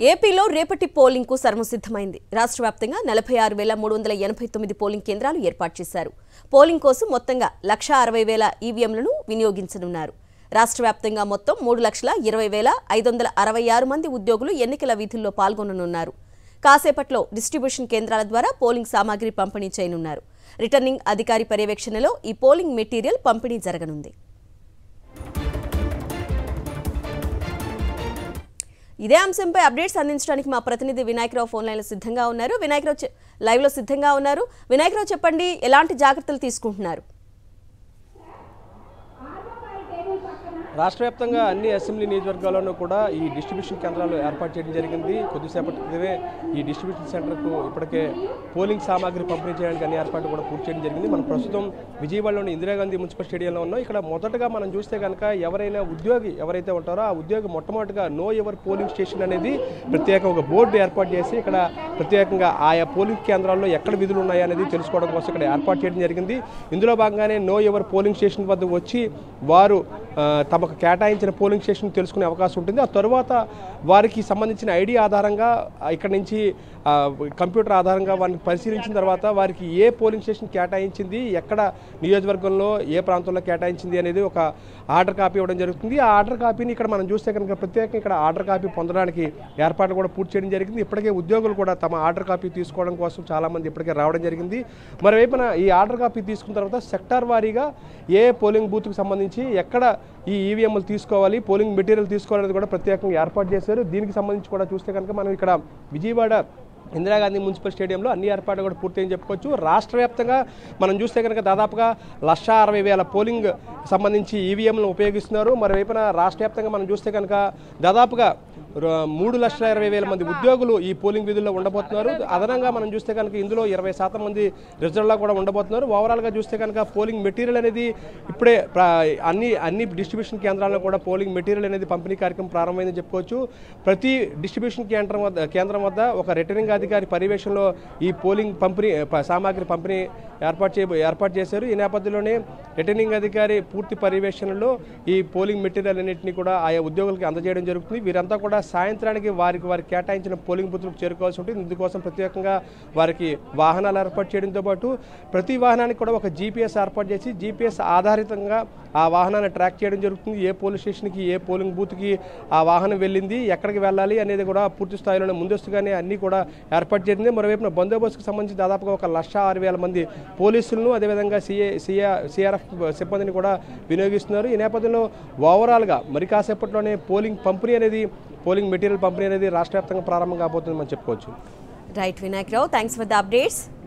ఏపీలో రేపటి పోలింగ్ కు సర్వసిద్ధమైంది రాష్ట్ర వ్యాప్తంగా నలభై ఆరు వేల మూడు వందల ఎనభై తొమ్మిది పోలింగ్ కేంద్రాలు ఏర్పాటు చేశారు పోలింగ్ కోసం మొత్తంగా లక్ష అరవై వేల ఈవీఎంలను వినియోగించనున్నారు రాష్ట్ర వ్యాప్తంగా మొత్తం మూడు లక్షల ఇరవై వేల ఐదు వందల అరవై ఆరు మంది ఉద్యోగులు ఎన్నికల విధుల్లో పాల్గొననున్నారు కాసేపట్లో డిస్ట్రిబ్యూషన్ కేంద్రాల ద్వారా పోలింగ్ సామాగ్రి పంపిణీ చేయనున్నారు రిటర్నింగ్ అధికారి పర్యవేక్షణలో ఈ పోలింగ్ మెటీరియల్ పంపిణీ జరగనుంది ఇదే అంశంపై అప్డేట్స్ అందించడానికి మా ప్రతినిధి వినాయకరావు ఫోన్ లైన్లో సిద్ధంగా ఉన్నారు వినాయకరావు చె- లైవ్లో సిద్ధంగా ఉన్నారు వినాయకరావు చెప్పండి ఎలాంటి జాగ్రత్తలు తీసుకుంటున్నారు రాష్ట్ర వ్యాప్తంగా అన్ని అసెంబ్లీ నియోజకవర్గాల్లోనూ కూడా ఈ డిస్ట్రిబ్యూషన్ కేంద్రాలు ఏర్పాటు చేయడం జరిగింది కొద్దిసేపటి క్రితమే ఈ డిస్ట్రిబ్యూషన్ సెంటర్కు ఇప్పటికే పోలింగ్ సామాగ్రి పంపిణీ చేయడానికి అన్ని ఏర్పాట్లు కూడా పూర్తి చేయడం జరిగింది మనం ప్రస్తుతం విజయవాడలోని ఇందిరాగాంధీ మున్సిపల్ స్టేడియంలో ఉన్నాం ఇక్కడ మొదటగా మనం చూస్తే కనుక ఎవరైనా ఉద్యోగి ఎవరైతే ఉంటారో ఆ ఉద్యోగి మొట్టమొదటిగా నో ఎవర్ పోలింగ్ స్టేషన్ అనేది ప్రత్యేక ఒక బోర్డు ఏర్పాటు చేసి ఇక్కడ ప్రత్యేకంగా ఆయా పోలింగ్ కేంద్రాల్లో ఎక్కడ విధులు ఉన్నాయి అనేది తెలుసుకోవడం కోసం ఇక్కడ ఏర్పాటు చేయడం జరిగింది ఇందులో భాగంగానే నో ఎవర్ పోలింగ్ స్టేషన్ వద్ద వచ్చి వారు ఆ, తమకు కేటాయించిన పోలింగ్ స్టేషన్ తెలుసుకునే అవకాశం ఉంటుంది ఆ తర్వాత వారికి సంబంధించిన ఐడి ఆధారంగా ఆ, ఇక్కడ నుంచి ఆ, కంప్యూటర్ ఆధారంగా వారిని పరిశీలించిన తర్వాత వారికి ఏ పోలింగ్ స్టేషన్ కేటాయించింది ఎక్కడ నియోజకవర్గంలో ఏ ప్రాంతంలో కేటాయించింది అనేది ఒక ఆర్డర్ కాపీ ఇవ్వడం జరుగుతుంది ఆ ఆర్డర్ కాపీని ఇక్కడ మనం చూస్తే కనుక ప్రత్యేకంగా ఇక్కడ ఆర్డర్ కాపీ పొందడానికి ఏర్పాట్లు కూడా పూర్తి చేయడం జరిగింది ఇప్పటికే ఉద్యోగులు కూడా తమ ఆర్డర్ కాపీ తీసుకోవడం కోసం చాలామంది ఇప్పటికే రావడం జరిగింది మరోవైపున ఈ ఆర్డర్ కాపీ తీసుకున్న తర్వాత సెక్టార్ వారీగా ఏ పోలింగ్ బూత్కి సంబంధించి ఎక్కడ ఈ ఈవీఎంలు తీసుకోవాలి పోలింగ్ మెటీరియల్ తీసుకోవాలనేది కూడా ప్రత్యేకంగా ఏర్పాటు చేశారు దీనికి సంబంధించి కూడా చూస్తే కనుక మనం ఇక్కడ విజయవాడ ఇందిరాగాంధీ మున్సిపల్ స్టేడియంలో అన్ని ఏర్పాట్లు కూడా పూర్తయింది చెప్పుకోవచ్చు రాష్ట్ర వ్యాప్తంగా మనం చూస్తే కనుక దాదాపుగా లక్ష అరవై వేల పోలింగ్ సంబంధించి ఈవీఎంలను ఉపయోగిస్తున్నారు మరోవైపున రాష్ట్ర వ్యాప్తంగా మనం చూస్తే కనుక దాదాపుగా ర- మూడు లక్షల ఇరవై వేల మంది ఉద్యోగులు ఈ పోలింగ్ విధుల్లో ఉండబోతున్నారు అదనంగా మనం చూస్తే కనుక ఇందులో ఇరవై శాతం మంది రిజర్వ్లో కూడా ఉండబోతున్నారు ఓవరాల్గా చూస్తే కనుక పోలింగ్ మెటీరియల్ అనేది ఇప్పుడే ప్ర- అన్ని అన్ని డిస్ట్రిబ్యూషన్ కేంద్రాల్లో కూడా పోలింగ్ మెటీరియల్ అనేది పంపిణీ కార్యక్రమం ప్రారంభమైందని చెప్పుకోవచ్చు ప్రతి డిస్ట్రిబ్యూషన్ కేంద్రం వద్ద కేంద్రం వద్ద ఒక రిటర్నింగ్ అధికారి పర్యవేక్షణలో ఈ పోలింగ్ పంపిణీ ప- సామాగ్రి పంపిణీ ఏర్పాటు చే ఏర్పాటు చేశారు ఈ నేపథ్యంలోనే రిటర్నింగ్ అధికారి పూర్తి పర్యవేక్షణలో ఈ పోలింగ్ మెటీరియల్ అన్నింటినీ కూడా ఆయా ఉద్యోగులకి అందజేయడం జరుగుతుంది వీరంతా కూడా సాయంత్రానికి వారికి వారికి కేటాయించిన పోలింగ్ బూత్లకు చేరుకోవాల్సి ఉంటుంది ఇందుకోసం ప్రత్యేకంగా వారికి వాహనాలు ఏర్పాటు చేయడంతో పాటు ప్రతి వాహనానికి కూడా ఒక జీపీఎస్ ఏర్పాటు చేసి జీపీఎస్ ఆధారితంగా ఆ వాహనాన్ని ట్రాక్ చేయడం జరుగుతుంది ఏ పోలీస్ స్టేషన్కి ఏ పోలింగ్ బూత్కి ఆ వాహనం వెళ్ళింది ఎక్కడికి వెళ్ళాలి అనేది కూడా పూర్తి స్థాయిలోనే ముందస్తుగానే అన్నీ కూడా ఏర్పాటు చేసింది మరోవైపున బందోబస్తుకు సంబంధించి దాదాపుగా ఒక లక్ష ఆరు వేల మంది పోలీసులను అదేవిధంగా సిఏ సిఆ సిఆర్ఎఫ్ సిబ్బందిని కూడా వినియోగిస్తున్నారు ఈ నేపథ్యంలో ఓవరాల్గా మరి కాసేపట్లోనే పోలింగ్ పంపిణీ అనేది పోలింగ్ మెటీరియల్ పంపిణీ అనేది రాష్ట్ర వ్యాప్తంగా ప్రారంభం కాబోతుంది మనం చెప్పుకోవచ్చు right Vinayakarao thanks for the updates